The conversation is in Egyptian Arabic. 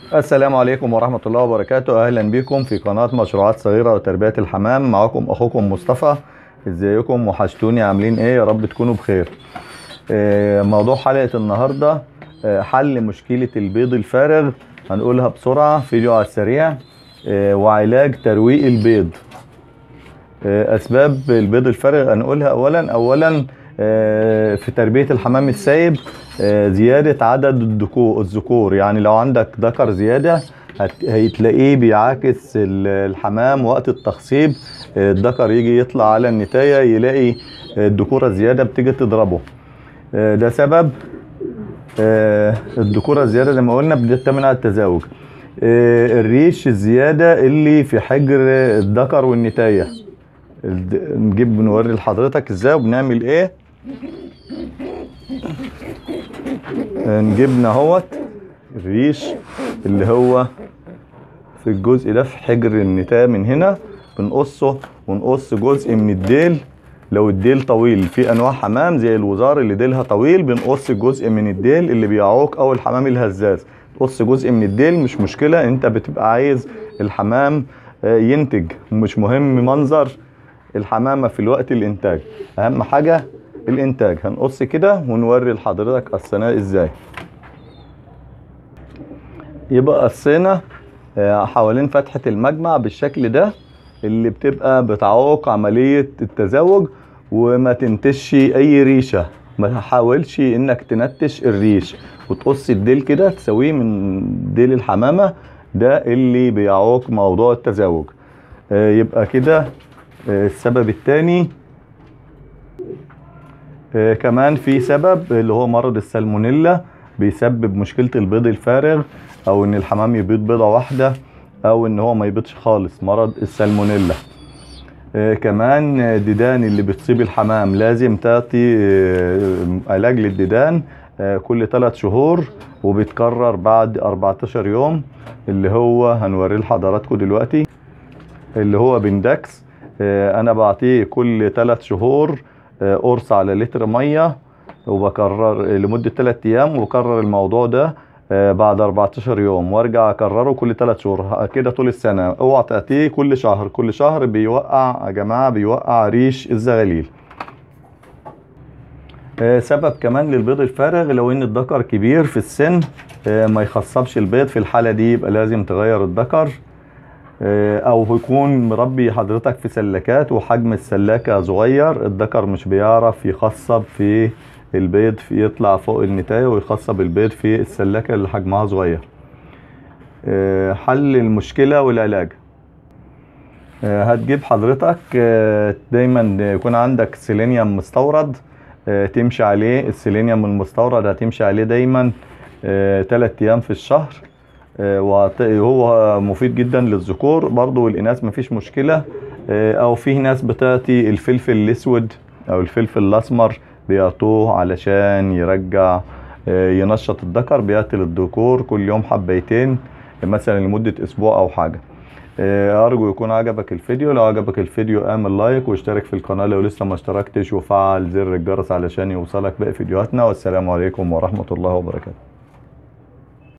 السلام عليكم ورحمة الله وبركاته أهلا بكم في قناة مشروعات صغيرة وتربية الحمام معكم أخوكم مصطفى ازيكم وحشتوني عاملين ايه يا رب تكونوا بخير آه، موضوع حلقة النهاردة آه، حل مشكلة البيض الفارغ هنقولها بسرعة فيديو على السريع آه، وعلاج ترويق البيض آه، أسباب البيض الفارغ هنقولها أولا أولا آه، في تربية الحمام السايب آه، زيادة عدد الذكور الذكور يعني لو عندك ذكر زيادة هت- هتلاقيه بيعاكس ال- الحمام وقت التخصيب آه، الذكر يجي يطلع على النتاية يلاقي آه، الذكورة الزيادة بتيجي تضربه آه، ده سبب آه، الذكورة الزيادة زي ما قلنا بتعتمد على التزاوج آه، الريش الزيادة اللي في حجر الذكر والنتاية الد- نجيب نوري لحضرتك ازاي وبنعمل ايه آه، نجيبنا اهوت الريش اللي هو في الجزء ده في حجر النتاية من هنا بنقصه ونقص جزء من الديل لو الديل طويل في انواع حمام زي الوزار اللي ديلها طويل بنقص جزء من الديل اللي بيعوق او الحمام الهزاز قص جزء من الديل مش مشكلة انت بتبقى عايز الحمام آه، ينتج مش مهم منظر الحمامة في الوقت الانتاج اهم حاجة الانتاج هنقص كده ونوري لحضرتك قصيناه ازاي يبقى قصينا آه، حوالين فتحة المجمع بالشكل ده اللي بتبقى بتعوق عملية التزاوج وما تنتش اي ريشة ما تحاولش انك تنتش الريش وتقص الديل كده تسويه من ديل الحمامة ده اللي بيعوق موضوع التزاوج آه، يبقى كده آه، السبب التاني آه، كمان في سبب اللي هو مرض السالمونيلا بيسبب مشكلة البيض الفارغ او ان الحمام يبيض بيضة واحدة او ان هو ما يبيضش خالص مرض السالمونيلا آه، كمان آه، الديدان اللي بتصيب الحمام لازم تعطي آه، علاج للديدان آه، كل 3 شهور وبيتكرر بعد 14 يوم اللي هو هنوريه لحضراتكم دلوقتي اللي هو بندكس آه، انا بعطيه كل 3 شهور آه، قرص على لتر ميه وبكرر لمده 3 ايام وبكرر الموضوع ده آه، بعد 14 يوم وارجع اكرره كل 3 شهور كده طول السنه اوعى تاتيه كل شهر كل شهر بيوقع يا جماعه بيوقع ريش الزغاليل آه، سبب كمان للبيض الفارغ لو ان الذكر كبير في السن آه، ما يخصبش البيض في الحاله دي يبقى لازم تغير الذكر آه، او يكون مربي حضرتك في سلكات وحجم السلاكة صغير الذكر مش بيعرف يخصب في البيض في يطلع فوق النتاية ويخصب البيض في السلاكة اللي حجمها صغير آه، حل المشكلة والعلاج آه، هتجيب حضرتك آه، دايما يكون عندك سيلينيوم مستورد آه، تمشي عليه السيلينيوم المستورد هتمشي عليه دايما 3 ايام في الشهر آه، وهت- هو مفيد جدا للذكور برضو والإناث مفيش مشكلة آه، أو في ناس بتعطي الفلفل الأسود أو الفلفل الأسمر بيعطوه علشان يرجع آه، ينشط الذكر بيعطي للذكور كل يوم حبيتين مثلا لمدة أسبوع أو حاجة آه، أرجو يكون عجبك الفيديو لو عجبك الفيديو اعمل لايك واشترك في القناة لو لسه ما اشتركتش وفعل زر الجرس علشان يوصلك باقي فيديوهاتنا والسلام عليكم ورحمة الله وبركاته